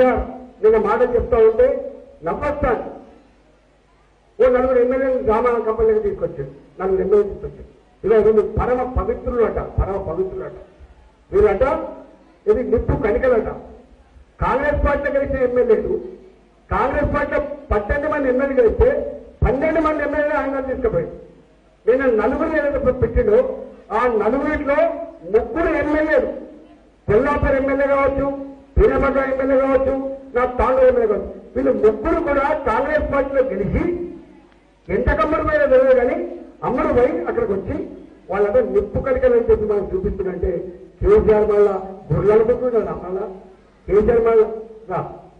కేసీఆర్ నిన్న మాట చెప్తా ఉంటే నవ్వొస్తాను ఓ నలుగురు ఎమ్మెల్యేలు గ్రామ కంపెనీకి తీసుకొచ్చాడు నలుగురు ఎమ్మెల్యేలు తీసుకొచ్చాడు ఇలా వీళ్ళు పరమ పవిత్రులు అట పరమ పవిత్రులు అట వీళ్ళట ఇది నిప్పు కనికలట కాంగ్రెస్ పార్టీలో గెలిచిన ఎమ్మెల్యేలు కాంగ్రెస్ పార్టీలో పద్దెనిమిది మంది ఎమ్మెల్యేలు గెలిస్తే పన్నెండు మంది ఎమ్మెల్యేలు ఆయన తీసుకుపోయాడు నేను నలుగురు ఏదైతే పెట్టిండో ఆ నలుగురిలో ముగ్గురు ఎమ్మెల్యేలు కొల్లాపూర్ ఎమ్మెల్యే కావచ్చు పీనపట్ల ఎమ్మెల్యే కావచ్చు నా తాండూరు ఎమ్మెల్యే కావచ్చు వీళ్ళు ముగ్గురు కూడా కాంగ్రెస్ పార్టీలో గెలిచి ఎంత కమ్మరు మీద తెలియదు కానీ అమ్మరు పోయి అక్కడికి వచ్చి వాళ్ళంతా నిప్పు కలికలని చెప్పి మనం చూపిస్తుందంటే కేసీఆర్ మళ్ళ గుర్రెలు అనుకుంటున్నాడు మళ్ళా కేసీఆర్ మళ్ళా రా.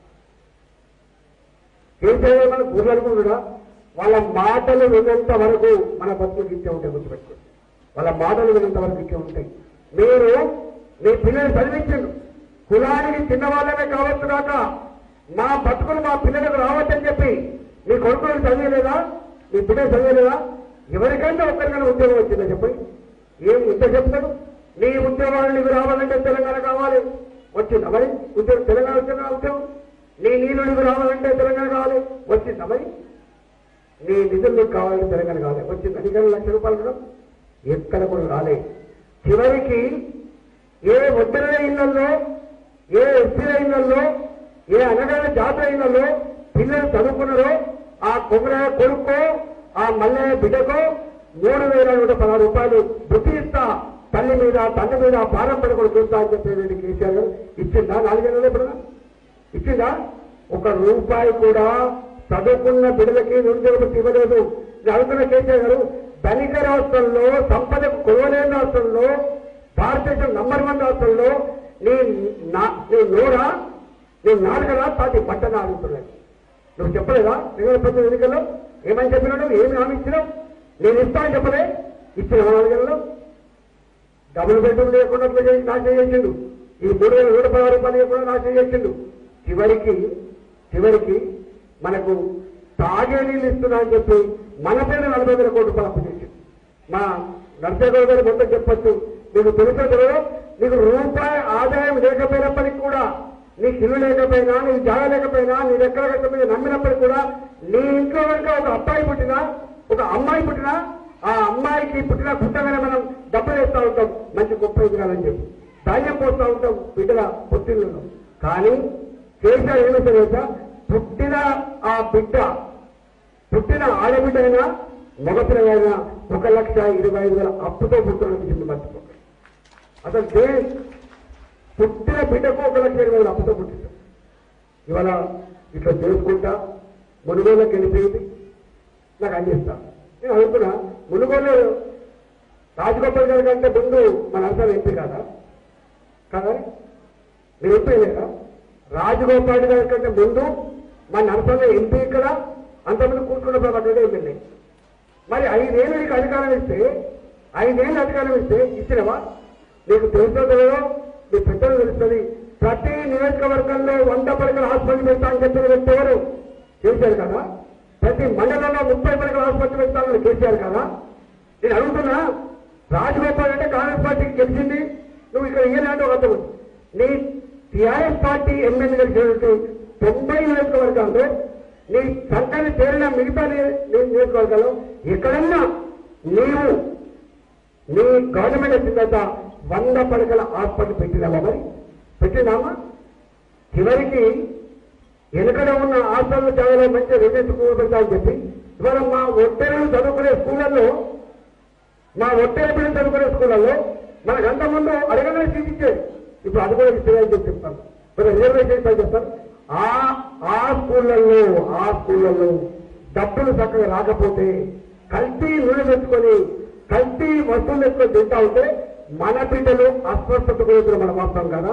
కేసీఆర్ మళ్ళీ గుర్రెలు అనుకుంటున్నా వాళ్ళ మాటలు వినేంత వరకు మన బతుకులు ఇచ్చే ఉంటాయి గుర్తుపెట్టుకోండి వాళ్ళ మాటలు వినేంత వరకు ఇచ్చే ఉంటాయి మీరు మీ పిల్లలు చదివించండు కులానికి చిన్న వాళ్ళమే కావచ్చు కాక మా బతుకులు మా పిల్లలకు రావచ్చని చెప్పి మీ కొడుకులు చదివలేదా మీ బిడ్డలు చదివలేదా ఎవరికైనా ఒక్కరికైనా ఉద్యోగం వచ్చిందా చెప్పండి ఏం ఇంత చెప్తాడు నీ ఉద్యోగాలు నీకు రావాలంటే తెలంగాణ కావాలి వచ్చిందా మరి ఉద్యోగం తెలంగాణ వచ్చిందా ఉద్యోగం నీ నీళ్ళు నీకు రావాలంటే తెలంగాణ కావాలి వచ్చిందా మరి నీ నిధులు నీకు కావాలంటే తెలంగాణ కావాలి వచ్చింది అధికారులు లక్ష రూపాయలు కూడా ఎక్కడ కూడా రాలే చివరికి ఏ ఒత్తిడి ఇళ్లలో ఏ ఎస్సీల ఇళ్లలో ఏ అనగాన జాతర ఇళ్లలో పిల్లలు చదువుకున్నారో ఆ కొమరయ్య కొడుకో ఆ మల్లయ్య బిడ్డకో మూడు వేల నూట పదహారు రూపాయలు బుద్ధి ఇస్తా తల్లి మీద తండ్రి మీద భారం పడకూడదు చూస్తా అని చెప్పేది కేసీఆర్ గారు ఇచ్చిందా నాలుగేళ్ళు ఎప్పుడన్నా ఇచ్చిందా ఒక రూపాయి కూడా చదువుకున్న బిడ్డలకి నిరుద్యోగులకు ఇవ్వలేదు నేను అడుగుతున్న కేసీఆర్ గారు ధనిక రాష్ట్రంలో సంపదకు కొలవలేని రాష్ట్రంలో భారతదేశం నంబర్ వన్ రాష్ట్రంలో నీ నా- నీ నోరా నీ నాలుగరా తాటి పట్టణ అడుగుతున్నాడు నువ్వు చెప్పలేదా నిన్న ప్రతి ఎన్నికల్లో ఏమని చెప్పినాడు ఏమి హామీ ఇచ్చినావు నేను ఇస్తా అని చెప్పలే ఇచ్చిన నాలుగేళ్ళలో డబుల్ బెడ్రూమ్ లేకుండా అట్లా చేసి నాశనం చేసిండు ఈ మూడు వేల నూట పదహారు రూపాయలు లేకుండా నాశనం చేసిండు చివరికి చివరికి మనకు తాగే నీళ్ళు ఇస్తున్నా అని చెప్పి మన పేరు నలభై వేల కోట్ల రూపాయలు అప్పు చేసిండు మా నర్సేగౌడ గారు మొత్తం చెప్పొచ్చు నీకు తెలుసో తెలియదో నీకు రూపాయి ఆదాయం లేకపోయినప్పటికీ కూడా నీకు ఇల్లు లేకపోయినా నీకు జాగా లేకపోయినా నీ ఎక్కడ కట్టకపోయినా నమ్మినప్పటికీ కూడా నీ ఇంట్లో కనుక ఒక అబ్బాయి పుట్టినా ఒక అమ్మాయి పుట్టినా ఆ అమ్మాయికి పుట్టిన పుట్టగానే మనం డబ్బులు వేస్తూ ఉంటాం మంచి గొప్ప ఎదురాలని చెప్పి ధాన్యం పోస్తూ ఉంటాం బిడ్డల పుట్టినలో కానీ కేసీఆర్ ఏమైతే తెలుసా పుట్టిన ఆ బిడ్డ పుట్టిన ఆడబిడ్డ అయినా మగపిల్లలైనా ఒక లక్ష ఇరవై ఐదు వేల అప్పుతో పుట్టిన విషయం మర్చిపోకండి అసలు దే పుట్టిన బిడ్డకు ఒక లక్ష ఇరవై వేల అప్పుతో పుట్టింది ఇవాళ ఇట్లా చేసుకుంటా మునుగోళ్ళకి వెళ్ళిపోయింది నాకు అందిస్తా నేను అనుకున్నా మునుగోలు రాజగోపాల్ గారి కంటే ముందు మన అర్థం ఎంపీ కాదా కదా మీరు ఎంపీ లేరా రాజగోపాల్ గారి కంటే ముందు మన నరసంలో ఎంపీ ఇక్కడ అంతమంది కూర్చున్న ప్రభుత్వం ఎమ్మెల్యే మరి ఐదేళ్ళు నీకు అధికారం ఇస్తే ఐదేళ్ళు అధికారం ఇస్తే ఇచ్చినవా నీకు తెలుసో తెలియదో మీ పెద్దలు తెలుస్తుంది ప్రతి నియోజకవర్గంలో వంద పడకల హాస్పిటల్ పెడతా అని చెప్పిన వ్యక్తి ఎవరు కేసీఆర్ కదా ప్రతి మండలంలో ముప్పై పడకల హాస్పిటల్ పెడతానని కేసీఆర్ కదా నేను అడుగుతున్నా రాజగోపాల్ అంటే కాంగ్రెస్ పార్టీకి గెలిచింది నువ్వు ఇక్కడ ఇయ్యలేంటే ఒక అర్థం ఉంది. నీ టీఆర్ఎస్ పార్టీ ఎమ్మెల్యే గెలిచినట్టు తొంభై నియోజకవర్గాల్లో నీ సంఖ్యని పేరిన మిగతా నియో- నీ నియోజకవర్గాల్లో ఎక్కడన్నా నీవు నీ గవర్నమెంట్ వచ్చిన తర్వాత వంద పడకల హాస్పిటల్ పెట్టినావా మరి పెట్టినామా చివరికి వెనుకడ ఉన్న హాస్టల్లో చాలా మంచి రిజల్ట్ పెడతామని చెప్పి ఇవాళ మా ఒట్టెలు చదువుకునే స్కూళ్ళల్లో మా ఒట్టెల పిల్లలు చదువుకునే స్కూళ్ళల్లో మనకు అంత ముందు అడగనే సీట్ ఇచ్చేది ఇప్పుడు అది కూడా ఇచ్చేదని చెప్పి చెప్తాను మరి రిజర్వేషన్ ఇస్తాను చెప్తాను ఆ ఆ స్కూళ్ళల్లో ఆ స్కూళ్ళల్లో డబ్బులు చక్కగా రాకపోతే కల్తీ నూనె తెచ్చుకొని కల్తీ వస్తువులు తెచ్చుకొని తింటా ఉంటే మన బిడ్డలు అస్వస్థత గురించి మన వాస్తవం కదా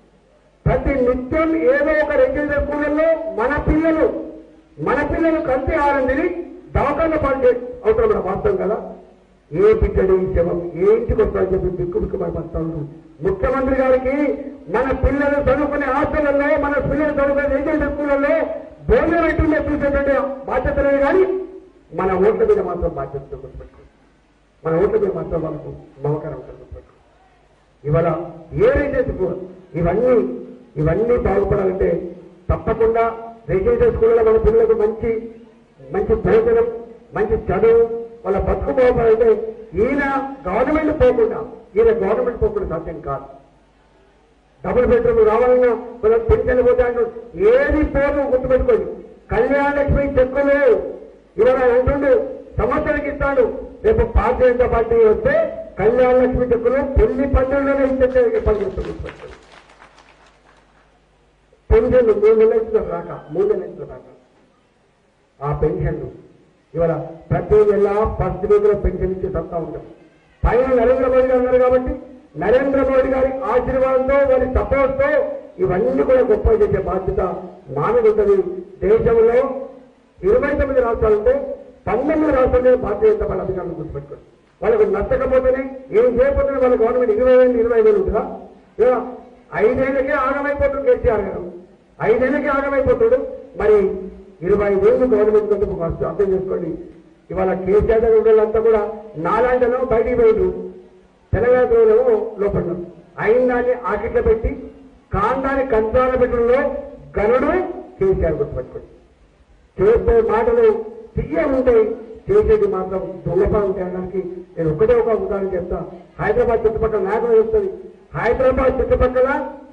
ప్రతి నిత్యం ఏదో ఒక రెగ్యులర్ స్కూళ్ళల్లో మన పిల్లలు మన పిల్లలు కల్తీ ఆహారం తిని దవాఖాన పాటు అవసరం మన వాస్తవం కదా ఏ బిడ్డడి శవం ఏ ఇంటికి వస్తారని చెప్పి బిక్కు బిక్కు పడిపోతాను ముఖ్యమంత్రి గారికి మన పిల్లలు చదువుకునే హాస్టళ్లలో మన పిల్లలు చదువుకునే రెగ్యులర్ స్కూళ్ళల్లో భోజనం పెట్టిందే చూసేటువంటి బాధ్యత లేదు కానీ మన ఓట్ల మీద మాత్రం బాధ్యత గుర్తుపెట్టుకోండి మన ఓట్ల మీద మాత్రం మనకు మమకారం ఉంటుంది గుర్తుపెట్టుకోండి ఇవాళ ఏ రైతే ఇవన్నీ ఇవన్నీ బాగుపడాలంటే తప్పకుండా రెసిడెన్షియల్ స్కూళ్ళలో మన పిల్లలకు మంచి మంచి భోజనం మంచి చదువు వాళ్ళ బతుకు పోవాలంటే ఈయన గవర్నమెంట్ పోకుండా ఈయన గవర్నమెంట్ పోకుండా సాధ్యం కాదు డబుల్ బెడ్రూమ్ రావాలన్నా కొంచెం పెన్షన్ పోతాడు ఏది పోదు గుర్తుపెట్టుకోండి కళ్యాణ లక్ష్మి చెక్కులు ఇవాళ అంటుండు సంవత్సరానికి ఇస్తాడు రేపు భారతీయ జనతా పార్టీ వస్తే కళ్యాణ లక్ష్మి చెక్కులు పెళ్లి పండుగలోనే ఇచ్చే పని చేస్తుంది గుర్తుపెట్టుకోండి పెన్షన్లు మూడు నెలలు ఇచ్చిన రాక మూడు నెలలు ఇచ్చిన రాక ఆ పెన్షన్లు ఇవాళ ప్రతి నెల ఫస్ట్ వీక్ లో పెన్షన్ ఇచ్చే సత్తా ఉంటాం పైన నరేంద్ర మోడీ గారు ఉన్నారు కాబట్టి నరేంద్ర మోడీ గారి ఆశీర్వాదంతో వారి సపోర్ట్ తో ఇవన్నీ కూడా గొప్ప చేసే బాధ్యత మా మీద ఉంటుంది దేశంలో ఇరవై తొమ్మిది రాష్ట్రాలు ఉంటే పంతొమ్మిది రాష్ట్రాలే భారతీయ జనతా పార్టీ అధికారులు గుర్తుపెట్టుకోండి వాళ్ళకు నచ్చకపోతేనే ఏం చేయకపోతే వాళ్ళ గవర్నమెంట్ ఇరవై వేలు ఇరవై వేలు ఉంటుందా ఇలా ఐదేళ్ళకే ఆగమైపోతుంది కేసీఆర్ గారు ఐదేళ్ళకే ఆగమైపోతాడు మరి ఇరవై వేలు గవర్నమెంట్ కంటే ఫస్ట్ అర్థం చేసుకోండి ఇవాళ కేసీఆర్ గారు ఉండేదంతా కూడా నాలాంటలో బయటికి పోయిండు తెలంగాణ ప్రజలేమో లోపల అయిన దాన్ని ఆకిట్లో పెట్టి కాండాన్ని కంచాల పెట్టడంలో గనుడు కేసీఆర్ గుర్తుపెట్టుకోండి చేసే మాటలు తీయ ఉంటాయి చేసేది మాత్రం దొంగపా ఉంటాయి అనడానికి నేను ఒకటే ఒక ఉదాహరణ చెప్తా హైదరాబాద్ చుట్టుపక్కల నాయకులు చెప్తుంది హైదరాబాద్ చుట్టుపక్కల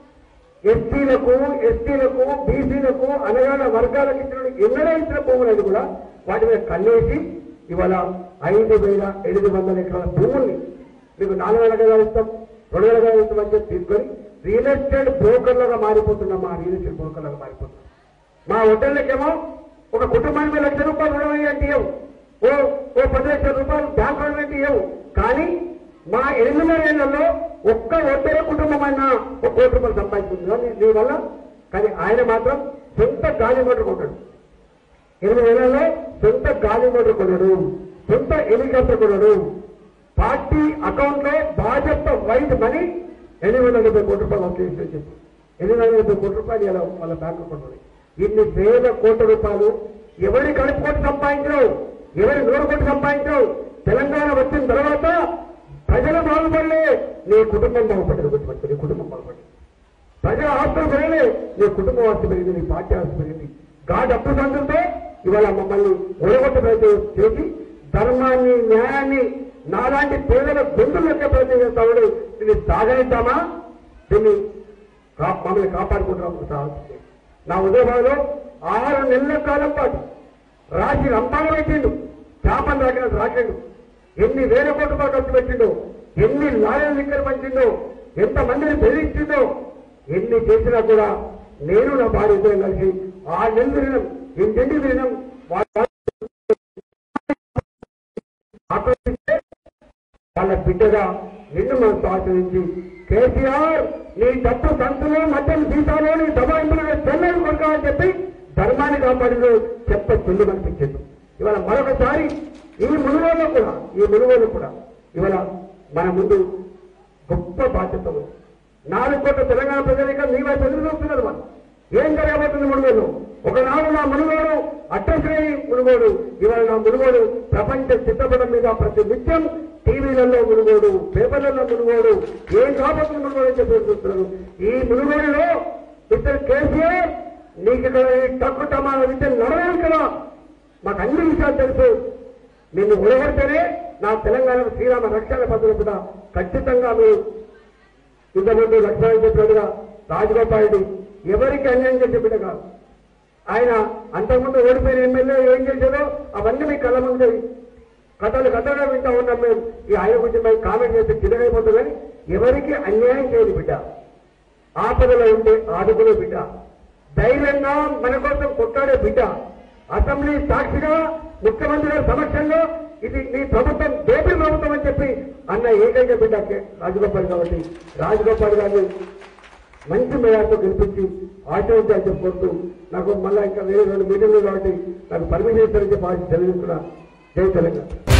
ఎస్సీలకు ఎస్టీలకు బీసీలకు అనగాన వర్గాలకు ఇచ్చిన ఎన్నడూ ఇచ్చిన భూములు కూడా వాటి మీద కన్నేసి ఇవాళ ఐదు వేల ఎనిమిది వందల ఎకరాల భూముల్ని మీకు నాలుగు వేల గదాలు ఇస్తాం రెండు వేల గదాలు ఇస్తాం అని చెప్పి తీసుకొని రియల్ ఎస్టేట్ బ్రోకర్లుగా మారిపోతున్నాం మా రియల్ ఎస్టేట్ బ్రోకర్లుగా మారిపోతున్నాం మా హోటళ్ళకేమో ఒక కుటుంబానికి లక్ష రూపాయలు రుణం అంటే ఇవ్వవు ఓ ఓ పది లక్షల రూపాయలు బ్యాంక్ రుణం అంటే ఇవ్వవు కానీ మా ఎనిమిదిన్నర ఏళ్లలో ఒక్క ఒక్కరే కుటుంబం అయినా ఒక కోటి రూపాయలు సంపాదించుకుంది దీనివల్ల కానీ ఆయన మాత్రం సొంత గాలి మోటార్ కొన్నాడు ఎనిమిది ఏళ్లలో సొంత గాలి మోటార్ కొన్నాడు సొంత హెలికాప్టర్ కొన్నాడు పార్టీ అకౌంట్ లో భాజపా వైట్ మనీ ఎనిమిది వందల డెబ్బై కోట్ల రూపాయలు ఒకే విషయం చెప్పి ఎనిమిది వందల డెబ్బై కోట్ల రూపాయలు ఇలా వాళ్ళ బ్యాంకు కొన్నాడు ఇన్ని వేల కోట్ల రూపాయలు ఎవరి కడుపు కొట్టి సంపాదించరు ఎవరి నూరు కొట్టి సంపాదించరు తెలంగాణ వచ్చిన తర్వాత ప్రజలు బాగుపడలే నీ కుటుంబం బాగుపడదు గుర్తుపెట్టుకో నీ కుటుంబం బాగుపడదు ప్రజల ఆస్తులు పెరగలే నీ కుటుంబం ఆస్తి పెరిగింది నీ పార్టీ ఆస్తి పెరిగింది గా డబ్బు సందులతో ఇవాళ మమ్మల్ని ఒడగొట్టే ప్రయత్నం చేసి ధర్మాన్ని న్యాయాన్ని నాలాంటి పేదల గొంతులు ఎక్కే ప్రయత్నం చేస్తామని దీన్ని సాగనిద్దామా దీన్ని కా- మమ్మల్ని కాపాడుకుంటున్నాం సాగుతుంది నా ఉదయభాగంలో ఆరు నెలల కాలం పాటు రాజీ రంపాలు పెట్టిండు చేపలు రాకిన రాకిండు ఎన్ని వేల కోట్ల రూపాయలు ఖర్చు పెట్టిండో ఎన్ని లాయర్లు లిక్కర్ పంచిండో ఎంత మందిని బెదిరించిందో ఎన్ని చేసినా కూడా నేను నా భార్య ఇద్దరం కలిసి ఆ నెలలు తిరిగినాం ఇంటింటికి తిరిగినాం వాళ్ళ ఆక్రమిస్తే వాళ్ళ బిడ్డగా నిన్ను మనసు ఆచరించి కేసీఆర్ నీ డబ్బు సంతులు మద్యం సీతాలు నీ దబాయింపులు చెల్లెలు కొడుకా అని చెప్పి ధర్మాన్ని కాపాడిలో చెప్ప చెల్లి అనిపించింది ఇవాళ మరొకసారి ఈ మునుగోలు కూడా ఈ మునుగోలు కూడా ఇవాళ మన ముందు గొప్ప బాధ్యత ఉంది నాలుగు కోట్ల తెలంగాణ ప్రజలిక మీ వైపు ఎదురు చూస్తున్నారు వాళ్ళు ఏం జరగబోతుంది మునుగోలు ఒకనాడు నా మునుగోడు అట్టశ్రేణి మునుగోడు ఇవాళ నా మునుగోడు ప్రపంచ చిత్రపటం మీద ప్రతి నిత్యం టీవీలలో మునుగోడు పేపర్లలో మునుగోడు ఏం కాబోతుంది మునుగోడు అని చెప్పి చూస్తున్నారు ఈ మునుగోడులో మిస్టర్ కేసీఆర్ నీకు ఇక్కడ ఈ తక్కువ టమాల విద్య నడవాలి కదా మాకు అన్ని విషయాలు తెలుసు నిన్ను ఉడగొడితేనే నా తెలంగాణ శ్రీరామ రక్షణ పద్ధతి కూడా ఖచ్చితంగా మీరు ఇంతకుముందు లక్ష్మణ్ చెప్పినట్టుగా రాజగోపాల్ రెడ్డి ఎవరికి అన్యాయం చేసే బిడ్డ కాదు ఆయన అంతకుముందు ఓడిపోయిన ఎమ్మెల్యే ఏం చేశారో అవన్నీ మీ కళ్ళ ముందు కథలు కథలుగా వింటా ఉన్నాం మేము ఈ ఆయన గురించి మేము కామెంట్ చేస్తే చిన్నగైపోతుంది కానీ ఎవరికి అన్యాయం చేయదు బిడ్డ ఆపదలో ఉంటే ఆదుకునే బిడ్డ ధైర్యంగా మన కోసం కొట్టాడే బిడ్డ అసెంబ్లీ సాక్షిగా ముఖ్యమంత్రి గారి సమక్షంలో ఇది మీ ప్రభుత్వం దోపిడి ప్రభుత్వం అని చెప్పి అన్న ఏకైక బిడ్డ కే- రాజగోపాల్ కాబట్టి రాజగోపాల్ గారిని మంచి మేయాతో గెలిపించి ఆశీర్వదించాలని చెప్పి కోరుతూ నాకు మళ్ళా ఇంకా వేరే రెండు మీటింగ్లు కాబట్టి నాకు పర్మిషన్ ఇస్తారని చెప్పి ఆశ తెలియజేస్తున్నా జై తెలంగాణ